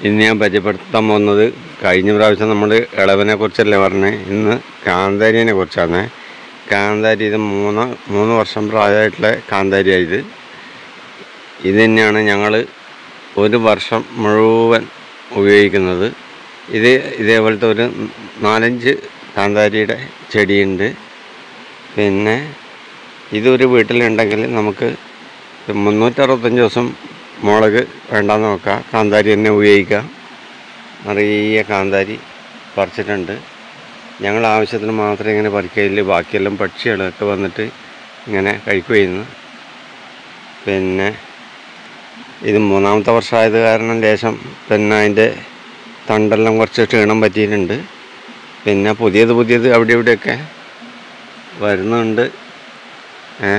ഇന്ന് ഞാൻ പരിചയപ്പെടുത്താൻ പോകുന്നത് കഴിഞ്ഞ പ്രാവശ്യം നമ്മൾ ഇളവനെ കുറിച്ചല്ലേ പറഞ്ഞത് ഇന്ന് കാന്താരിനെ കുറിച്ചാണ് കാന്താരി ഇത് മൂന്ന് മൂന്ന് വർഷം പ്രായമായിട്ടുള്ള കാന്താരിയാണ് ഇത് ഇത് തന്നെയാണ് ഞങ്ങൾ ഒരു വർഷം മുഴുവൻ ഉപയോഗിക്കുന്നത് ഇത് ഇതേപോലത്തെ ഒരു നാലഞ്ച് കാന്താരിയുടെ ചെടിയുണ്ട് പിന്നെ ഇതൊരു വീട്ടിലുണ്ടെങ്കിൽ നമുക്ക് മുന്നൂറ്ററുപത്തഞ്ച് ദിവസം മുളക് വേണ്ടാന്ന് നോക്കാം കാന്താരി തന്നെ ഉപയോഗിക്കാം നിറയെ കാന്താരി പറിച്ചിട്ടുണ്ട് ഞങ്ങൾ ആവശ്യത്തിന് മാത്രമേ ഇങ്ങനെ പറിക്കുകയില്ല ബാക്കിയെല്ലാം പക്ഷികളൊക്കെ വന്നിട്ട് ഇങ്ങനെ കഴിക്കുകയുന്നു പിന്നെ ഇത് മൂന്നാമത്തെ വർഷമായത് കാരണം ലേശം പിന്നെ അതിൻ്റെ തണ്ടെല്ലാം കുറച്ച് ക്ഷീണം പറ്റിയിട്ടുണ്ട് പിന്നെ പുതിയത് പുതിയത് അവിടെ ഇവിടെയൊക്കെ വരുന്നുണ്ട് ഏ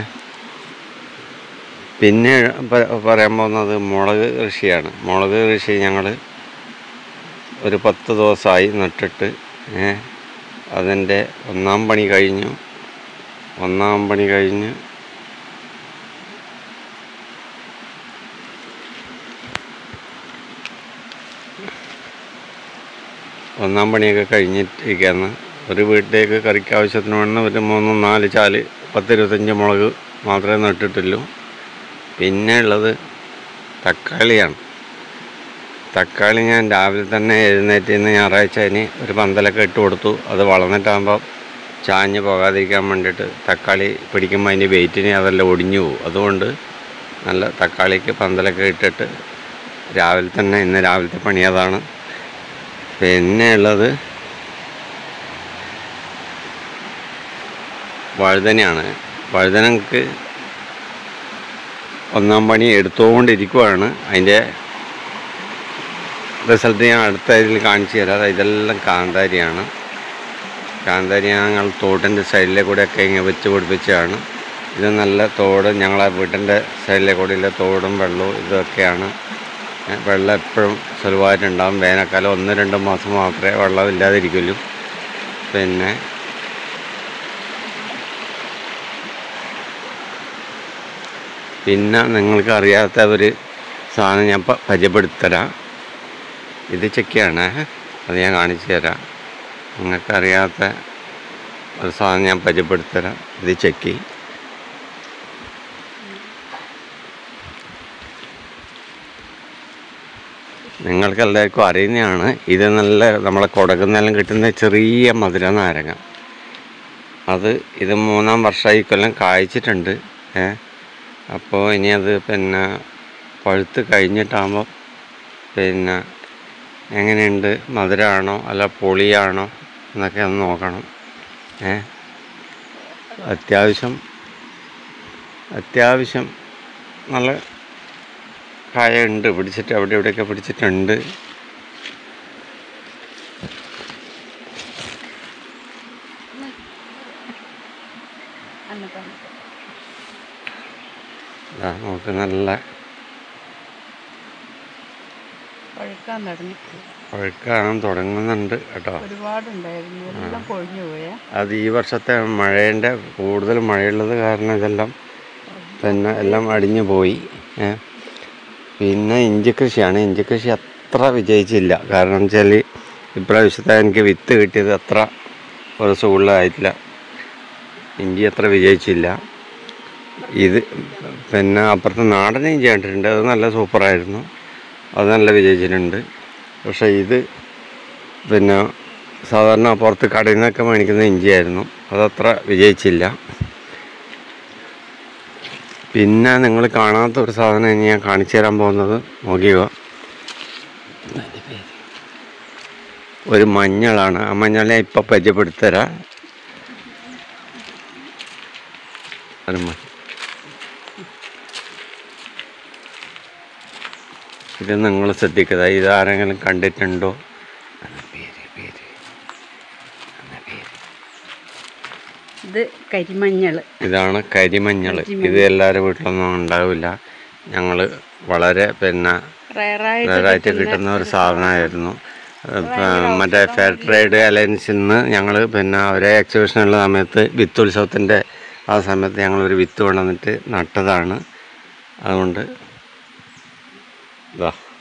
പിന്നെ പ- പറയാൻ പോകുന്നത് മുളക് കൃഷിയാണ് മുളക് കൃഷി ഞങ്ങൾ ഒരു പത്ത് ദിവസമായി നട്ടിട്ട് ഏ അതിൻ്റെ ഒന്നാം പണി കഴിഞ്ഞു ഒന്നാം പണി കഴിഞ്ഞ് ഒന്നാം പണിയൊക്കെ കഴിഞ്ഞിട്ടിരിക്കുകയാണ് ഒരു വീട്ടിലേക്ക് കറിക്ക് ആവശ്യത്തിന് വേണം ഒരു മൂന്ന് നാല് ചാല് പത്ത് ഇരുപത്തഞ്ച് മുളക് മാത്രമേ നട്ടിട്ടുള്ളൂ പിന്നെ ഉള്ളത് തക്കാളിയാണ് തക്കാളി ഞാൻ രാവിലെ തന്നെ എഴുന്നേറ്റ് ഇന്ന് ഞായറാഴ്ച അതിന് ഒരു പന്തലൊക്കെ ഇട്ട് കൊടുത്തു അത് വളർന്നിട്ടാകുമ്പോൾ ചാഞ്ഞ് പോകാതിരിക്കാൻ വേണ്ടിയിട്ട് തക്കാളി പിടിക്കുമ്പോൾ അതിൻ്റെ വെയിറ്റിന് അതെല്ലാം ഒടിഞ്ഞു പോകും അതുകൊണ്ട് നല്ല തക്കാളിക്ക് പന്തലൊക്കെ ഇട്ടിട്ട് രാവിലെ തന്നെ ഇന്ന് രാവിലത്തെ പണി അതാണ് പിന്നെ ഉള്ളത് വഴുതനയാണ് വഴുതനക്ക് ഒന്നാം പണി എടുത്തുകൊണ്ടിരിക്കുവാണ് അതിൻ്റെ റിസൾട്ട് ഞാൻ അടുത്ത ഇതിൽ കാണിച്ചു തരാം ഇതെല്ലാം കാന്താരിയാണ് കാന്താരി ഞങ്ങൾ തോട്ടിൻ്റെ സൈഡിലെ കൂടെയൊക്കെ ഇങ്ങനെ വെച്ച് പിടിപ്പിച്ചതാണ് ഇത് നല്ല തോട് ഞങ്ങളെ വീട്ടിൻ്റെ സൈഡിലെ കൂടെയുള്ള തോടും വെള്ളവും ഇതൊക്കെയാണ് ഏ, വെള്ളം എപ്പോഴും സുലഭമായിട്ടുണ്ടാകും വേനൽക്കാലം ഒന്ന് രണ്ട് മാസം മാത്രമേ വെള്ളം ഇല്ലാതിരിക്കുള്ളൂ പിന്നെ പിന്നെ നിങ്ങൾക്ക് അറിയാത്ത ഒരു സാധനം ഞാൻ പ- പരിചയപ്പെടുത്തരാം ഇത് ചെക്കിയാണ് അത് ഞാൻ കാണിച്ചു തരാം നിങ്ങൾക്ക് അറിയാത്ത ഒരു സാധനം ഞാൻ പരിചയപ്പെടുത്തരാം ഇത് ചെക്കി നിങ്ങൾക്ക് എല്ലാവർക്കും അറിയുന്നതാണ് ഇത് നല്ല നമ്മളെ കൊടകുന്നെല്ലാം കിട്ടുന്ന ചെറിയ മധുര നാരങ്ങ അത് ഇത് മൂന്നാം വർഷമായി കൊല്ലം കായ്ച്ചിട്ടുണ്ട് ഏ അപ്പോൾ ഇനി അത് പിന്നെ പഴുത്ത് കഴിഞ്ഞിട്ടാകുമ്പോൾ പിന്നെ എങ്ങനെയുണ്ട് മധുരമാണോ അല്ല പുളിയാണോ എന്നൊക്കെ ഒന്ന് നോക്കണം ഏ അത്യാവശ്യം അത്യാവശ്യം നല്ല കായ ഉണ്ട് പിടിച്ചിട്ട് അവിടെ ഇവിടെയൊക്കെ പിടിച്ചിട്ടുണ്ട് ദാ നമുക്ക് നല്ല പഴുക്കാൻ തുടങ്ങി പഴുക്കാൻ തുടങ്ങുന്നുണ്ട് കേട്ടോ ഒരുപാടുണ്ടായിരുന്നു എല്ലാം കൊഴിഞ്ഞു പോയേ അത് ഈ വർഷത്തെ മഴേൻ്റെ കൂടുതൽ മഴയുള്ളത് കാരണം ഇതെല്ലാം പിന്നെ എല്ലാം അടിഞ്ഞു പോയി ഏ. പിന്നെ ഇഞ്ചി കൃഷിയാണ് ഇഞ്ചി കൃഷി അത്ര വിജയിച്ചില്ല കാരണം വെച്ചാൽ ഇപ്രാവശ്യത്തെ എനിക്ക് വിത്ത് കിട്ടിയത് അത്ര ഒരു സുഖമുള്ളതായിട്ടില്ല ഇഞ്ചി അത്ര വിജയിച്ചില്ല ഇത് പിന്നെ അപ്പുറത്ത് നാടൻ ഇഞ്ചി കണ്ടിട്ടുണ്ട് അത് നല്ല സൂപ്പറായിരുന്നു അത് നല്ല വിജയിച്ചിട്ടുണ്ട് പക്ഷേ ഇത് പിന്നെ സാധാരണ പുറത്ത് കടയിൽ നിന്നൊക്കെ മേടിക്കുന്ന ഇഞ്ചിയായിരുന്നു അതത്ര വിജയിച്ചില്ല പിന്നെ നിങ്ങൾ കാണാത്ത ഒരു സാധനം ഇനി ഞാൻ കാണിച്ചു തരാൻ പോകുന്നത് നോക്കിയോ ഒരു മഞ്ഞളാണ് ആ മഞ്ഞളെ ഇപ്പം പരിചയപ്പെടുത്തരാം ഒരു മ- ഇത് നിങ്ങൾ ശ്രദ്ധിക്കുക ഇത് ആരെങ്കിലും കണ്ടിട്ടുണ്ടോ പേര് പേര് പേര് ഇത് കരിമഞ്ഞൾ ഇതാണ് കരിമഞ്ഞൾ ഇത് എല്ലാവരുടെ വീട്ടിലൊന്നും ഉണ്ടാവില്ല ഞങ്ങൾ വളരെ പിന്നെ റയറായിട്ട് റേറായിട്ട് കിട്ടുന്ന ഒരു സാധനമായിരുന്നു ഇപ്പം മറ്റേ ഫെയർ ട്രേഡ് അലയൻസിൽ നിന്ന് ഞങ്ങൾ പിന്നെ ഒരേ എക്സിബിഷനുള്ള സമയത്ത് വിത്ത് ഉത്സവത്തിൻ്റെ ആ സമയത്ത് ഞങ്ങളൊരു വിത്ത് കൊണ്ടുവന്നിട്ട് നട്ടതാണ് അതുകൊണ്ട് ഇതാ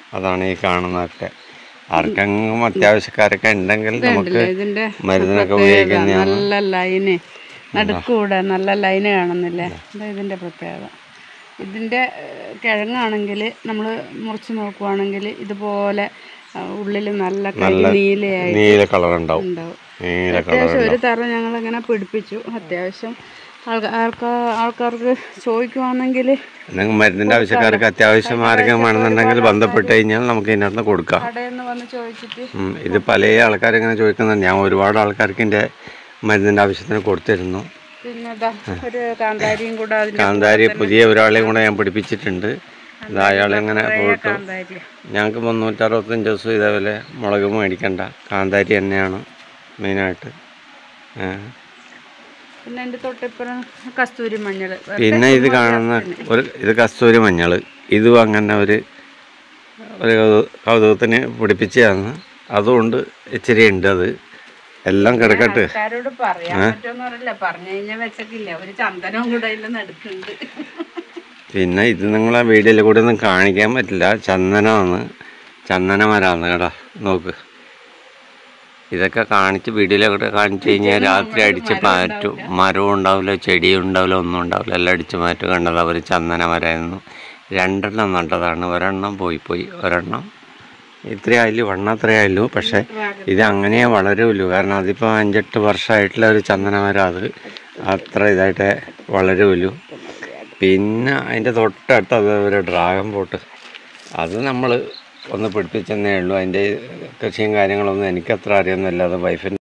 അതാണ് ഈ കാണുന്നതൊക്കെ ആർക്കെങ്കിലും അത്യാവശ്യക്കാരൊക്കെ ഉണ്ടെങ്കിൽ നമുക്ക് കണ്ടില്ലേ ഇതിന്റെ മരുന്നിനൊക്കെ പ്രത്യേകത ഉപയോഗിക്കുന്നതാണ് നല്ല ലൈന് നടുക്കൂടെ നല്ല ലൈന് കാണുന്നില്ലേ ഇതാ ഇതിന്റെ പ്രത്യേകത ഇതിന്റെ ഏഹ്, കിഴങ്ങാണെങ്കിൽ നമ്മൾ മുറിച്ച് നോക്കുവാണെങ്കിൽ ഇതുപോലെ ഉള്ളിൽ നല്ല കരി നീലയായി നീല കളർ ഉണ്ടാവും ഉണ്ടാവും നീല കളർ അത്യാവശ്യം ഒരു തറ ഞങ്ങൾ ഇങ്ങനെ പിടിപ്പിച്ചു അത്യാവശ്യം ആൾക്കാർ ആൾക്കാർക്ക് ചോദിക്കുവാണെങ്കിൽ നിങ്ങൾ മരുന്നിൻ്റെ ആവശ്യക്കാർക്ക് അത്യാവശ്യം ആരെങ്കിലും വേണമെന്നുണ്ടെങ്കിൽ ബന്ധപ്പെട്ട് കഴിഞ്ഞാൽ നമുക്ക് ഇതിനകത്ത് കൊടുക്കാം കടയിൽ നിന്ന് വന്ന് ചോദിച്ചിട്ട് ഉം, ഇത് പല ആൾക്കാരിങ്ങനെ ചോദിക്കുന്നുണ്ട് ഞാൻ ഒരുപാട് ആൾക്കാർക്ക് എൻ്റെ മരുന്നിൻ്റെ ആവശ്യത്തിന് കൊടുത്തിരുന്നു പിന്നെ ദാ ഒരു കാന്താരിയും കൂടെ അതിന്റെ കാന്താരി പുതിയ ഒരാളെയും കൂടെ ഞാൻ പിടിപ്പിച്ചിട്ടുണ്ട് ഇത് അയാളിങ്ങനെ പോയിട്ട് കാന്താരി ഞങ്ങൾക്ക് മുന്നൂറ്ററുപത്തഞ്ച് ദിവസം ഇതേപോലെ മുളക് മേടിക്കണ്ട കാന്താരി തന്നെയാണ് മെയിനായിട്ട് ഏ. പിന്നെ എൻ്റെ തൊട്ടിപ്പുറം കസ്തൂരി മഞ്ഞൾ പിന്നെ ഇത് കാണുന്ന ഒരു ഇത് കസ്തൂരി മഞ്ഞൾ ഇതും അങ്ങനെ ഒരു ഒരു കൗതു- കൗതുകത്തിന് പിടിപ്പിച്ചതാണ് അതുകൊണ്ട് ഇച്ചിരി ഉണ്ട് അത് എല്ലാം കിടക്കട്ട് ആൾക്കാരോട് പറയാൻ പറ്റുമെന്ന് പറയില്ല പറഞ്ഞു കഴിഞ്ഞാൽ വെച്ചക്കില്ല ഒരു ചന്ദനവും കൂടെ അതിൽ നടുക്കുണ്ട് പിന്നെ ഇത് നിങ്ങളെ വീഡിയോയിൽ കൂടെ ഒന്നും കാണിക്കാൻ പറ്റില്ല ചന്ദനമാണ് ചന്ദന മരമാണ് കേട്ടോ നോക്ക് ഇതൊക്കെ കാണിച്ച് വീഡിയോയിലൊക്കെ കാണിച്ചു കഴിഞ്ഞാൽ രാത്രി അടിച്ച് മാറ്റും മരവും ഉണ്ടാവില്ല ചെടിയും ഉണ്ടാവില്ല ഒന്നും ഉണ്ടാവില്ല എല്ലാം അടിച്ച് മാറ്റും കണ്ടത് അവർ ചന്ദന മരമായിരുന്നു രണ്ടെണ്ണം നട്ടതാണ് ഒരെണ്ണം പോയി പോയി ഒരെണ്ണം ഇത്രയായാലും വണ്ണം അത്രയായാലും പക്ഷേ ഇത് അങ്ങനെ വളരുള്ളൂ കാരണം അതിപ്പോൾ അഞ്ചെട്ട് വർഷമായിട്ടുള്ള ഒരു ചന്ദന മരം അത് അത്ര ഇതായിട്ട് വളരുള്ളൂ പിന്നെ അതിൻ്റെ തൊട്ടടുത്ത് അത് ഒരു ഡ്രാഗൺ പോട്ട് അത് നമ്മൾ ഒന്ന് പിടിപ്പിച്ചെന്നേ ഉള്ളൂ അതിൻ്റെ കൃഷിയും കാര്യങ്ങളൊന്നും എനിക്കത്ര അറിയുന്നില്ല അത് വൈഫിൻ്റെ